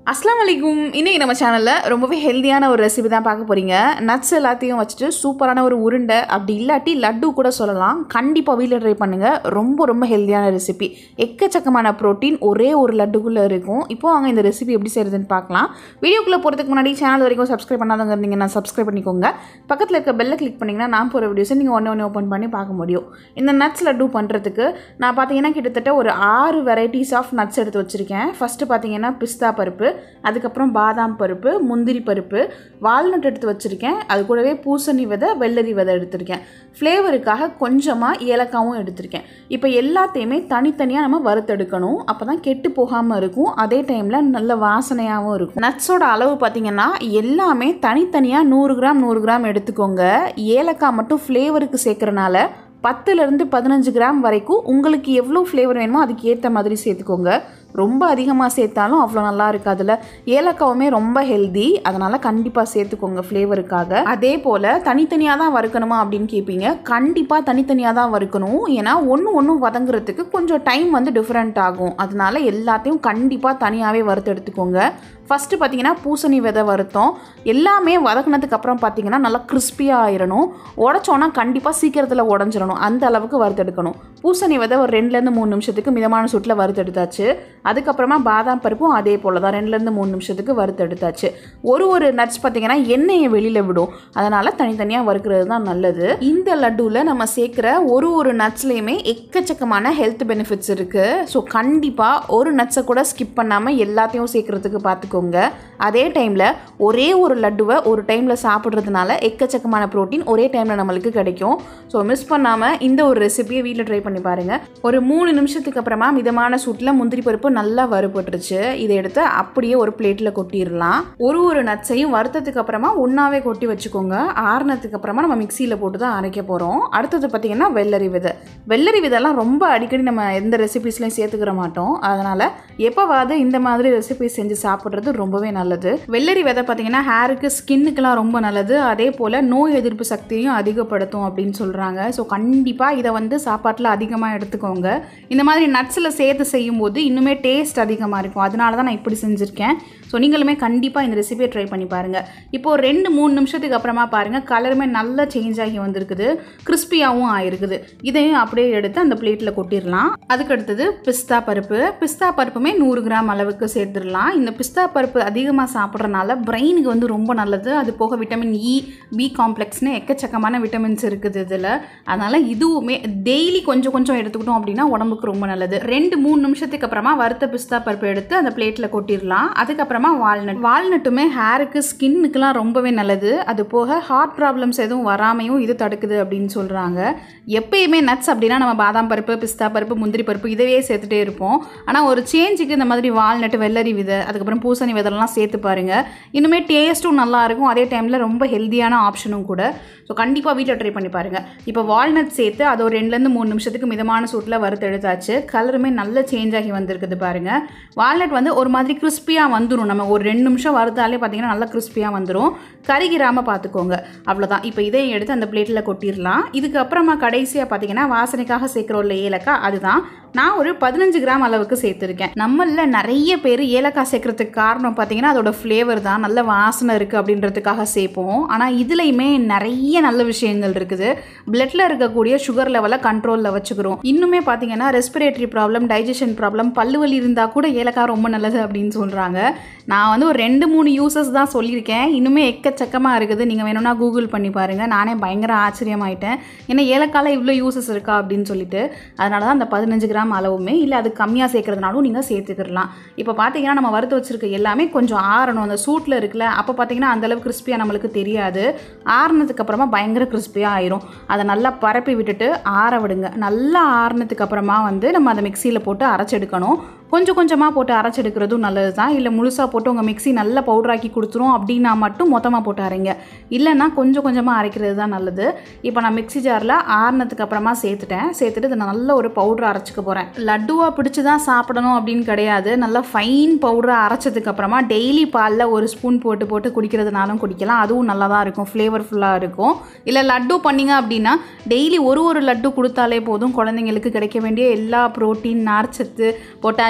அஸ்லாம் வலைக்கும் இன்னைக்கு நம்ம சேனலில் ரொம்பவே ஹெல்தியான ஒரு ரெசிபி தான் பார்க்க போகிறீங்க நட்ஸ் எல்லாத்தையும் வச்சுட்டு சூப்பரான ஒரு உருண்டை அப்படி இல்லாட்டி லட்டு கூட சொல்லலாம் கண்டிப்பாக வீட்டில் ட்ரை பண்ணுங்கள் ரொம்ப ரொம்ப ஹெல்தியான ரெசிபி எக்கச்சக்கமான ப்ரோட்டீன் ஒரே ஒரு லட்டுக்குள்ளே இருக்கும் இப்போ அங்கே இந்த ரெசிபி எப்படி செய்கிறதுன்னு பார்க்கலாம் வீடியோக்குள்ளே போகிறதுக்கு முன்னாடி சேனல் வரைக்கும் சப்ஸ்கிரைப் பண்ணாதவங்க இருந்தீங்கன்னா சப்ஸ்கிரைப் பண்ணிக்கோங்க பக்கத்தில் இருக்க பெல்லை கிளிக் பண்ணிங்கன்னா நான் போகிற வீடியோஸை நீங்கள் ஒன்று ஒன்று ஓப்பன் பண்ணி பார்க்க முடியும் இந்த நட்ஸ் லட்டு பண்ணுறதுக்கு நான் பார்த்தீங்கன்னா கிட்டத்தட்ட ஒரு ஆறு வெரைட்டிஸ் ஆஃப் நட்ஸ் எடுத்து வச்சுருக்கேன் ஃபஸ்ட்டு பார்த்தீங்கன்னா பிஸ்தா பருப்பு அதுக்கப்புறம் பாதாம் பருப்பு முந்திரி பருப்பு வால்நட் எடுத்து வச்சுருக்கேன் அது கூடவே பூசணி விதை வெள்ளரி விதை எடுத்திருக்கேன் ஃப்ளேவருக்காக கொஞ்சமாக ஏலக்காவும் எடுத்திருக்கேன் இப்போ எல்லாத்தையுமே தனித்தனியாக நம்ம வறுத்தெடுக்கணும் அப்போ தான் கெட்டு போகாமல் இருக்கும் அதே டைமில் நல்ல வாசனையாகவும் இருக்கும் நட்ஸோட அளவு பார்த்திங்கன்னா எல்லாமே தனித்தனியாக நூறு கிராம் நூறு கிராம் எடுத்துக்கோங்க ஏலக்காய் மட்டும் ஃப்ளேவருக்கு சேர்க்குறனால பத்துலேருந்து பதினஞ்சு கிராம் வரைக்கும் உங்களுக்கு எவ்வளோ ஃப்ளேவர் வேணுமோ அதுக்கு ஏற்ற மாதிரி சேர்த்துக்கோங்க ரொம்ப அதிகமாக சேர்த்தாலும் அவ்வளோ நல்லா இருக்காதுல்ல ஏலக்காவுமே ரொம்ப ஹெல்தி அதனால் கண்டிப்பாக சேர்த்துக்கோங்க ஃப்ளேவருக்காக அதே போல் தனித்தனியாக தான் வறுக்கணுமா அப்படின்னு கேட்பீங்க கண்டிப்பாக தனித்தனியாக தான் வறுக்கணும் ஏன்னா ஒன்று ஒன்று வதங்குறதுக்கு கொஞ்சம் டைம் வந்து டிஃப்ரெண்ட் ஆகும் அதனால எல்லாத்தையும் கண்டிப்பாக தனியாகவே வறுத்து எடுத்துக்கோங்க ஃபஸ்ட்டு பார்த்தீங்கன்னா பூசணி விதை வறுத்தோம் எல்லாமே வதக்குனதுக்கு அப்புறம் பார்த்தீங்கன்னா நல்லா கிறிஸ்பியாக ஆயிடணும் உடச்சோன்னா கண்டிப்பாக சீக்கிரத்தில் உடஞ்சிடணும் அந்த அளவுக்கு வறுத்தெடுக்கணும் பூசணி விதை ஒரு ரெண்டுலேருந்து மூணு நிமிஷத்துக்கு மிதமான சூட்டில் வறுத்தெடுத்தாச்சு அதுக்கப்புறமா பாதாம் பருப்பும் அதே போல் தான் ரெண்டுலேருந்து மூணு நிமிஷத்துக்கு வறுத்தெடுத்தாச்சு ஒரு ஒரு நட்ஸ் பார்த்தீங்கன்னா எண்ணெயை வெளியில் விடும் அதனால் தனித்தனியாக வறுக்கிறது தான் நல்லது இந்த லட்டுவில் நம்ம சேர்க்குற ஒரு ஒரு நட்ஸ்லேயுமே எக்கச்சக்கமான ஹெல்த் பெனிஃபிட்ஸ் இருக்குது ஸோ கண்டிப்பாக ஒரு நட்ஸை கூட ஸ்கிப் பண்ணாமல் எல்லாத்தையும் சேர்க்குறதுக்கு பார்த்துக்கோங்க அதே டைமில் ஒரே ஒரு லட்டுவை ஒரு டைமில் சாப்பிட்றதுனால எக்கச்சக்கமான ப்ரோட்டீன் ஒரே டைமில் நம்மளுக்கு கிடைக்கும் ஸோ மிஸ் பண்ணாமல் இந்த ஒரு ரெசிபியை வீட்டில் ட்ரை பண்ணி பாருங்கள் ஒரு மூணு நிமிஷத்துக்கு அப்புறமா மிதமான சூட்டில் முந்திரி பருப்பு நல்லா வறுபட்டுருச்சு இதை எடுத்து அப்படியே ஒரு பிளேட்டில் கொட்டிடலாம் ஒரு ஒரு நட்ஸையும் வறுத்ததுக்கு அப்புறமா ஒன்றாவே கொட்டி வச்சுக்கோங்க ஆறுனதுக்கு அப்புறமா நம்ம மிக்சியில் போட்டு தான் அரைக்க போகிறோம் அடுத்தது பார்த்திங்கன்னா வெள்ளரி விதை வெள்ளரி விதைலாம் ரொம்ப அடிக்கடி நம்ம எந்த ரெசிபிஸ்லையும் சேர்த்துக்கிற மாட்டோம் அதனால் எப்போவாவது இந்த மாதிரி ரெசிபி செஞ்சு சாப்பிட்றது ரொம்பவே நல்லது வெள்ளரி விதை பார்த்திங்கன்னா ஹேருக்கு ஸ்கின்னுக்கெலாம் ரொம்ப நல்லது அதே போல் நோய் எதிர்ப்பு சக்தியையும் அதிகப்படுத்தும் அப்படின்னு சொல்கிறாங்க ஸோ கண்டிப்பாக இதை வந்து சாப்பாட்டில் அதிகமாக எடுத்துக்கோங்க இந்த மாதிரி நட்ஸில் சேர்த்து செய்யும்போது இன்னுமே டேஸ்ட் அதிகமாக இருக்கும் அதனால தான் நான் இப்படி செஞ்சுருக்கேன் ஸோ நீங்களுமே கண்டிப்பாக இந்த ரெசிபியை ட்ரை பண்ணி பாருங்கள் இப்போது ரெண்டு மூணு நிமிஷத்துக்கு அப்புறமா பாருங்கள் கலருமே நல்லா சேஞ்ச் ஆகி வந்திருக்குது கிறிஸ்பியாகவும் ஆயிருக்குது இதையும் அப்படியே எடுத்து அந்த பிளேட்டில் கொட்டிடலாம் அதுக்கு அடுத்தது பிஸ்தா பருப்பு பிஸ்தா பருப்புமே நூறு கிராம் அளவுக்கு சேர்த்துடலாம் இந்த பிஸ்தா பருப்பு அதிகமாக சாப்பிட்றனால பிரெயினுக்கு வந்து ரொம்ப நல்லது அது போக விட்டமின் இ பி காம்ப்ளெக்ஸ்னு எக்கச்சக்கமான விட்டமின்ஸ் இருக்குது இதில் அதனால் இதுவுமே டெய்லி கொஞ்சம் கொஞ்சம் எடுத்துக்கிட்டோம் அப்படின்னா உடம்புக்கு ரொம்ப நல்லது ரெண்டு மூணு நிமிஷத்துக்கு அப்புறமா வறுத்த பிஸ்தா பருப்பு எடுத்து அந்த பிளேட்டில் கொட்டிடலாம் அதுக்கப்புறமா வால்நட் வால்நட்டுமே ஹேருக்கு ஸ்கின்னுக்குலாம் ரொம்பவே நல்லது அது போக ஹார்ட் ப்ராப்ளம்ஸ் எதுவும் வராமையும் இது தடுக்குது அப்படின்னு சொல்கிறாங்க எப்பயுமே நட்ஸ் அப்படின்னா நம்ம பாதாம் பருப்பு பிஸ்தா பருப்பு முந்திரி பருப்பு இதவே சேர்த்துட்டே இருப்போம் ஆனால் ஒரு சேஞ்சுக்கு இந்த மாதிரி வால்நட் வெள்ளரி விதை அதுக்கப்புறம் பூசணி விதெல்லாம் சேர்த்து பாருங்கள் இன்னுமே டேஸ்ட்டும் நல்லா இருக்கும் அதே டைமில் ரொம்ப ஹெல்த்தியான ஆப்ஷனும் கூட ஸோ கண்டிப்பாக வீட்டில் ட்ரை பண்ணி பாருங்கள் இப்போ வால்நட் சேர்த்து அது ஒரு ரெண்டுலேருந்து மூணு நிமிஷத்துக்கு மிதமான சூட்டில் வறுத்து எடுத்தாச்சு கலருமே நல்ல சேஞ்ச் ஆகி வந்திருக்குது பாருங்கள் வால்நட் வந்து ஒரு மாதிரி கிறிஸ்பியாக வந்துடும் நம்ம ஒரு ரெண்டு நிமிஷம் வறுத்தாலே பார்த்தீங்கன்னா நல்லா கிறிஸ்பியாக வந்துடும் கருகிராமல் பார்த்துக்கோங்க அவ்வளோதான் இப்போ இதையும் எடுத்து அந்த பிளேட்டில் கொட்டிடலாம் இதுக்கப்புறமா கடைசியாக பார்த்தீங்கன்னா வாசனைக்காக சேர்க்குறோம் இல்லை ஏலக்காய் அதுதான் நான் ஒரு பதினஞ்சு கிராம் அளவுக்கு சேர்த்துருக்கேன் நம்மளில் நிறைய பேர் ஏலக்காய் சேர்க்கறதுக்கு காரணம் பார்த்தீங்கன்னா அதோட ஃப்ளேவர் தான் நல்ல வாசனை இருக்குது அப்படின்றதுக்காக சேர்ப்போம் ஆனால் இதுலேயுமே நிறைய நல்ல விஷயங்கள் இருக்குது பிளட்டில் இருக்கக்கூடிய சுகர் லெவலை கண்ட்ரோலில் வச்சுக்கிறோம் இன்னுமே பார்த்தீங்கன்னா ரெஸ்பிரேட்டரி ப்ராப்ளம் டைஜஷன் ப்ராப்ளம் பல்லு வலி இருந்தால் கூட ஏலக்காய் ரொம்ப நல்லது அப்படின்னு சொல்கிறாங்க நான் வந்து ஒரு ரெண்டு மூணு யூசஸ் தான் சொல்லியிருக்கேன் இன்னுமே எக்கச்சக்கமாக இருக்குது நீங்கள் வேணும்னா கூகுள் பண்ணி பாருங்கள் நானே பயங்கர ஆச்சரியமாயிட்டேன் ஏன்னா ஏலக்காயில் இவ்வளோ யூசஸ் இருக்கா அப்படின்னு சொல்லிட்டு அதனால தான் அந்த பதினஞ்சு கிராம் அளவுமே இல்லை அது கம்மியாக சேர்க்கறதுனாலும் நீங்கள் சேர்த்துக்கிடலாம் இப்போ பார்த்தீங்கன்னா நம்ம வறுத்து வச்சிருக்க எல்லாமே கொஞ்சம் ஆறணும் அந்த சூட்டில் இருக்குல்ல அப்போ பார்த்தீங்கன்னா அந்தளவு கிறிஸ்பியாக நம்மளுக்கு தெரியாது ஆறுனதுக்கு அப்புறமா பயங்கர கிறிஸ்பியாக ஆயிரும் அதை நல்லா பரப்பி விட்டுட்டு ஆற விடுங்க நல்லா ஆறுனதுக்கு அப்புறமா வந்து நம்ம அதை மிக்சியில் போட்டு அரைச்செடுக்கணும் கொஞ்சம் கொஞ்சமாக போட்டு அரைச்செடுக்கிறதும் நல்லது தான் இல்லை முழுசாக போட்டு உங்கள் மிக்ஸி நல்ல பவுடராக்கி கொடுத்துரும் அப்படின்னா மட்டும் மொத்தமாக போட்டு அரைங்க இல்லைன்னா கொஞ்சம் கொஞ்சமாக அரைக்கிறது தான் நல்லது இப்போ நான் மிக்ஸி ஜாரில் ஆறுனதுக்கு அப்புறமா சேர்த்துட்டேன் சேர்த்துட்டு இதை நல்ல ஒரு பவுடர் அரைச்சிக்க போகிறேன் லட்டுவாக பிடிச்சி தான் சாப்பிடணும் அப்படின்னு கிடையாது நல்லா ஃபைன் பவுடரை அரைச்சதுக்கு அப்புறமா டெய்லி பாலில் ஒரு ஸ்பூன் போட்டு போட்டு குடிக்கிறதுனாலும் குடிக்கலாம் அதுவும் நல்லா தான் இருக்கும் ஃப்ளேவர்ஃபுல்லாக இருக்கும் இல்லை லட்டு பண்ணீங்க அப்படின்னா டெய்லி ஒரு ஒரு லட்டு கொடுத்தாலே போதும் குழந்தைங்களுக்கு கிடைக்க வேண்டிய எல்லா ப்ரோட்டீன் நார்ச்சத்து பொட்டாசியம்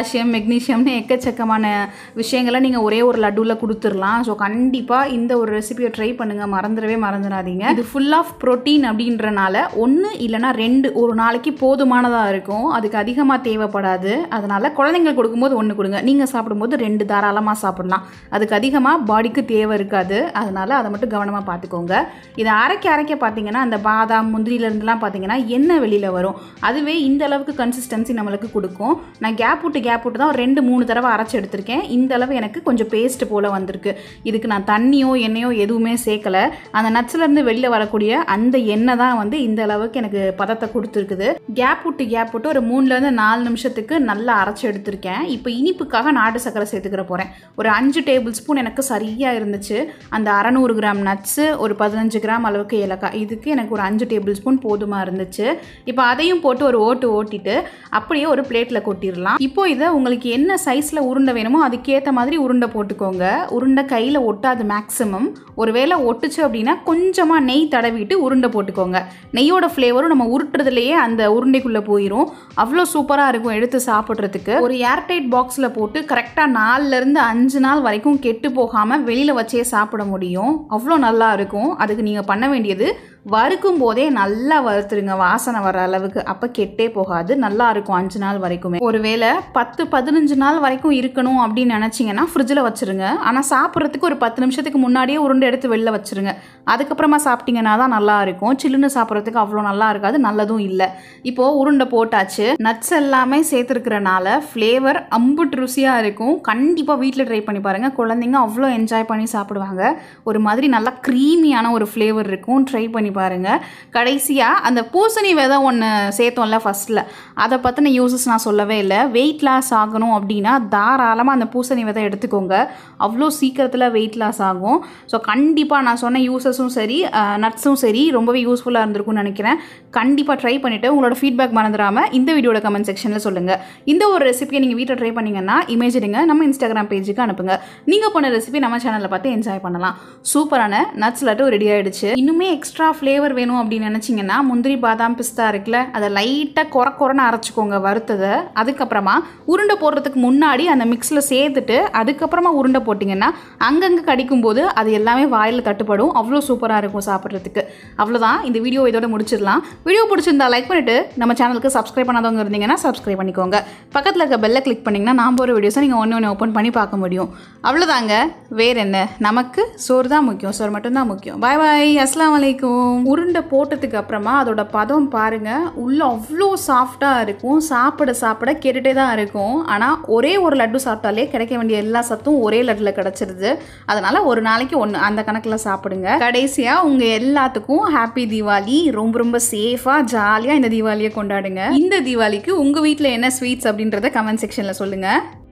பொட்டாசியம் மெக்னீஷியம்னு எக்கச்சக்கமான விஷயங்களை நீங்கள் ஒரே ஒரு லட்டுவில் கொடுத்துடலாம் ஸோ கண்டிப்பாக இந்த ஒரு ரெசிபியை ட்ரை பண்ணுங்கள் மறந்துடவே மறந்துடாதீங்க இது ஃபுல் ஆஃப் ப்ரோட்டீன் அப்படின்றனால ஒன்று இல்லைனா ரெண்டு ஒரு நாளைக்கு போதுமானதாக இருக்கும் அதுக்கு அதிகமாக தேவைப்படாது அதனால் குழந்தைங்களுக்கு கொடுக்கும்போது ஒன்று கொடுங்க நீங்கள் சாப்பிடும்போது ரெண்டு தாராளமாக சாப்பிடலாம் அதுக்கு அதிகமாக பாடிக்கு தேவை இருக்காது அதனால் அதை மட்டும் கவனமாக பார்த்துக்கோங்க இதை அரைக்க அரைக்க பார்த்தீங்கன்னா அந்த பாதாம் முந்திரியிலேருந்துலாம் பார்த்தீங்கன்னா எண்ணெய் வெளியில் வரும் அதுவே இந்த அளவுக்கு கன்சிஸ்டன்சி நம்மளுக்கு கொடுக்கும் நான் கேப் விட்டு கேப் விட்டு தான் ஒரு ரெண்டு மூணு தடவை அரைச்சி எடுத்திருக்கேன் இந்த அளவு எனக்கு கொஞ்சம் பேஸ்ட் போல் வந்திருக்கு இதுக்கு நான் தண்ணியோ எண்ணெயோ எதுவுமே சேர்க்கல அந்த நட்ஸ்லேருந்து வெளியில் வரக்கூடிய அந்த எண்ணெய் தான் வந்து இந்த அளவுக்கு எனக்கு பதத்தை கொடுத்துருக்குது கேப் விட்டு கேப் விட்டு ஒரு மூணுலேருந்து நாலு நிமிஷத்துக்கு நல்லா அரைச்சி எடுத்திருக்கேன் இப்போ இனிப்புக்காக நாட்டு சக்கரை சேர்த்துக்கிற போகிறேன் ஒரு அஞ்சு டேபிள் ஸ்பூன் எனக்கு சரியாக இருந்துச்சு அந்த அறநூறு கிராம் நட்ஸு ஒரு பதினஞ்சு கிராம் அளவுக்கு ஏலக்காய் இதுக்கு எனக்கு ஒரு அஞ்சு டேபிள் ஸ்பூன் போதுமாக இருந்துச்சு இப்போ அதையும் போட்டு ஒரு ஓட்டு ஓட்டிட்டு அப்படியே ஒரு பிளேட்டில் கொட்டிடலாம் இப்போ இதை உங்களுக்கு என்ன சைஸில் உருண்டை வேணுமோ அதுக்கேற்ற மாதிரி உருண்டை போட்டுக்கோங்க உருண்டை கையில் ஒட்டாது மேக்ஸிமம் ஒருவேளை ஒட்டுச்சு அப்படின்னா கொஞ்சமாக நெய் தடவிட்டு உருண்டை போட்டுக்கோங்க நெய்யோட ஃப்ளேவரும் நம்ம உருட்டுறதுலையே அந்த உருண்டைக்குள்ளே போயிடும் அவ்வளோ சூப்பராக இருக்கும் எடுத்து சாப்பிட்றதுக்கு ஒரு ஏர்டைட் பாக்ஸில் போட்டு கரெக்டாக நாலுலேருந்து அஞ்சு நாள் வரைக்கும் கெட்டு போகாமல் வெளியில் வச்சே சாப்பிட முடியும் அவ்வளோ நல்லா இருக்கும் அதுக்கு நீங்கள் பண்ண வேண்டியது வறுக்கும் போதே நல்லா வறுத்துருங்க வாசனை வர அளவுக்கு அப்போ கெட்டே போகாது நல்லா இருக்கும் அஞ்சு நாள் வரைக்குமே ஒருவேளை பத்து பதினஞ்சு நாள் வரைக்கும் இருக்கணும் அப்படின்னு நினச்சிங்கன்னா ஃப்ரிட்ஜில் வச்சுருங்க ஆனால் சாப்பிட்றதுக்கு ஒரு பத்து நிமிஷத்துக்கு முன்னாடியே உருண்டை எடுத்து வெளில வச்சுருங்க அதுக்கப்புறமா சாப்பிட்டீங்கன்னா தான் நல்லா இருக்கும் சில்லுன்னு சாப்பிட்றதுக்கு அவ்வளோ நல்லா இருக்காது நல்லதும் இல்லை இப்போது உருண்டை போட்டாச்சு நட்ஸ் எல்லாமே சேர்த்துருக்கிறனால ஃப்ளேவர் அம்புட்டு ருசியாக இருக்கும் கண்டிப்பாக வீட்டில் ட்ரை பண்ணி பாருங்கள் குழந்தைங்க அவ்வளோ என்ஜாய் பண்ணி சாப்பிடுவாங்க ஒரு மாதிரி நல்லா க்ரீமியான ஒரு ஃப்ளேவர் இருக்கும் ட்ரை பண்ணி பாருங்கள் கடைசியாக அந்த பூசணி விதை ஒன்று சேர்த்தோம்ல ஃபஸ்ட்டில் அதை பற்றின யூசஸ் நான் சொல்லவே இல்லை வெயிட் லாஸ் ஆகணும் அப்படின்னா தாராளமாக அந்த பூசணி விதை எடுத்துக்கோங்க அவ்வளோ சீக்கிரத்தில் வெயிட் லாஸ் ஆகும் ஸோ கண்டிப்பாக நான் சொன்ன யூசஸும் சரி நட்ஸும் சரி ரொம்பவே யூஸ்ஃபுல்லாக இருந்திருக்கும்னு நினைக்கிறேன் கண்டிப்பாக ட்ரை பண்ணிவிட்டு உங்களோட ஃபீட்பேக் மறந்துடாமல் இந்த வீடியோட கமெண்ட் செக்ஷனில் சொல்லுங்கள் இந்த ஒரு ரெசிபியை நீங்கள் வீட்டில் ட்ரை பண்ணீங்கன்னா இமேஜ் எடுங்க நம்ம இன்ஸ்டாகிராம் பேஜுக்கு அனுப்புங்க நீங்கள் பண்ண ரெசிபி நம்ம சேனலில் பார்த்து என்ஜாய் பண்ணலாம் சூப்பரான நட்ஸ் லட்டும் ரெடி ஆகிடுச்சு இன்னுமே எக்ஸ்ட்ரா ஃப்ளேவர் வேணும் அப்படின்னு நினச்சிங்கன்னா முந்திரி பாதாம் பிஸ்தா இருக்குல்ல அதை லைட்டாக குறை குறைன்னு அரைச்சிக்கோங்க வறுத்ததை அதுக்கப்புறமா உருண்டை போடுறதுக்கு முன்னாடி அந்த மிக்ஸில் சேர்த்துட்டு அதுக்கப்புறமா உருண்டை போட்டிங்கன்னா அங்கங்கே கடிக்கும்போது அது எல்லாமே வாயில் தட்டுப்படும் அவ்வளோ சூப்பராக இருக்கும் சாப்பிட்றதுக்கு அவ்வளோதான் இந்த வீடியோ இதோட முடிச்சிடலாம் வீடியோ பிடிச்சிருந்தா லைக் பண்ணிவிட்டு நம்ம சேனலுக்கு சப்ஸ்கிரைப் பண்ணாதவங்க இருந்தீங்கன்னா சப்ஸ்கிரைப் பண்ணிக்கோங்க பக்கத்தில் இருக்க பெல்லை கிளிக் பண்ணிங்கன்னா நான் போகிற வீடியோஸை நீங்கள் ஒன்று ஒன்று ஓப்பன் பண்ணி பார்க்க முடியும் அவ்வளோதாங்க வேறு என்ன நமக்கு சோறு தான் முக்கியம் சோறு மட்டும்தான் முக்கியம் பாய் பாய் அஸ்லாம் வலைக்கும் உருண்டை போட்டதுக்கு அப்புறமா அதோட பதம் பாருங்கள் உள்ளே அவ்வளோ சாஃப்டாக இருக்கும் சாப்பிட சாப்பிட கேட்டுகிட்டே தான் இருக்கும் ஆனால் ஒரே ஒரு லட்டு சாப்பிட்டாலே கிடைக்க வேண்டிய எல்லா சத்தும் ஒரே லட்டில் கிடச்சிருது அதனால் ஒரு நாளைக்கு ஒன்று அந்த கணக்கில் சாப்பிடுங்க கடைசியாக உங்கள் எல்லாத்துக்கும் ஹாப்பி தீபாவளி ரொம்ப ரொம்ப சேஃபாக ஜாலியாக இந்த தீபாவளியை கொண்டாடுங்க இந்த தீபாவளிக்கு உங்கள் வீட்டில் என்ன ஸ்வீட்ஸ் அப்படின்றத கமெண்ட் செக்ஷனில் சொல்லுங்கள்